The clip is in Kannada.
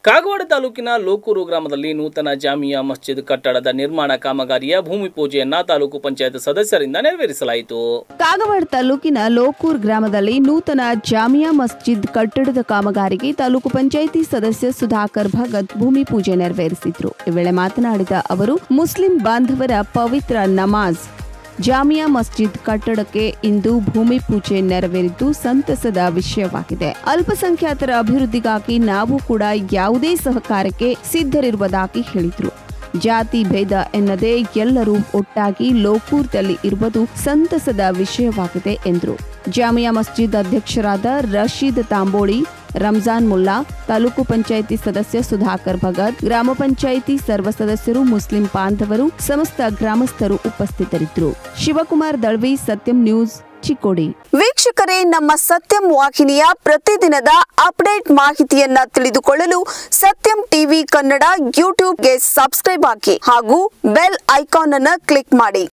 ಕಾಗವಾಡ ತಾಲೂಕಿನ ಲೋಕೂರು ಗ್ರಾಮದಲ್ಲಿ ನೂತನ ಜಾಮಿಯಾ ಮಸ್ಜಿದ್ ಕಟ್ಟಡದ ನಿರ್ಮಾಣ ಕಾಮಗಾರಿಯ ಭೂಮಿ ಪೂಜೆಯನ್ನ ತಾಲೂಕು ಪಂಚಾಯತ್ ಸದಸ್ಯರಿಂದ ನೆರವೇರಿಸಲಾಯಿತು ಕಾಗವಾಡ ತಾಲೂಕಿನ ಲೋಕೂರ್ ಗ್ರಾಮದಲ್ಲಿ ನೂತನ ಜಾಮಿಯಾ ಮಸ್ಜಿದ್ ಕಟ್ಟಡದ ಕಾಮಗಾರಿಗೆ ತಾಲೂಕು ಪಂಚಾಯಿತಿ ಸದಸ್ಯ ಸುಧಾಕರ್ ಭಗತ್ ಭೂಮಿ ಪೂಜೆ ನೆರವೇರಿಸಿದ್ರು ಈ ವೇಳೆ ಮಾತನಾಡಿದ ಅವರು ಮುಸ್ಲಿಂ ಬಾಂಧವರ ಪವಿತ್ರ ನಮಾಜ್ ಜಾಮಿಯಾ ಮಸ್ಜಿದ್ ಕಟ್ಟಡಕ್ಕೆ ಇಂದು ಭೂಮಿ ಪೂಜೆ ನೆರವೇರಿದ್ದು ಸಂತಸದ ವಿಷಯವಾಗಿದೆ ಅಲ್ಪಸಂಖ್ಯಾತರ ಅಭಿವೃದ್ಧಿಗಾಗಿ ನಾವು ಕೂಡ ಯಾವುದೇ ಸಹಕಾರಕ್ಕೆ ಸಿದ್ಧರಿರುವುದಾಗಿ ಹೇಳಿದ್ರು ಜಾತಿ ಭೇದ ಎನ್ನದೇ ಎಲ್ಲರೂ ಒಟ್ಟಾಗಿ ಲೋಕೂರ್ದಲ್ಲಿ ಇರುವುದು ಸಂತಸದ ವಿಷಯವಾಗಿದೆ ಎಂದರು ಜಾಮಿಯಾ ಮಸ್ಜಿದ್ ಅಧ್ಯಕ್ಷರಾದ ರಶೀದ್ ತಾಂಬೋಳಿ ರಂಜಾನ್ ಮುಲ್ಲಾ ತಾಲೂಕು ಪಂಚಾಯಿತಿ ಸದಸ್ಯ ಸುಧಾಕರ್ ಭಗತ್ ಗ್ರಾಮ ಪಂಚಾಯಿತಿ ಸರ್ವ ಸದಸ್ಯರು ಮುಸ್ಲಿಂ ಬಾಂಧವರು ಸಮಸ್ತ ಗ್ರಾಮಸ್ಥರು ಉಪಸ್ಥಿತರಿದ್ದರು ಶಿವಕುಮಾರ್ ದಳ್ವಿ ಸತ್ಯಂ ನ್ಯೂಸ್ ಚಿಕ್ಕೋಡಿ ವೀಕ್ಷಕರೇ ನಮ್ಮ ಸತ್ಯಂ ವಾಹಿನಿಯ ಪ್ರತಿದಿನದ ಅಪ್ಡೇಟ್ ಮಾಹಿತಿಯನ್ನ ತಿಳಿದುಕೊಳ್ಳಲು ಸತ್ಯಂ ಟಿವಿ ಕನ್ನಡ ಯೂಟ್ಯೂಬ್ಗೆ ಸಬ್ಸ್ಕ್ರೈಬ್ ಹಾಕಿ ಹಾಗೂ ಬೆಲ್ ಐಕಾನ್ ಅನ್ನು ಕ್ಲಿಕ್ ಮಾಡಿ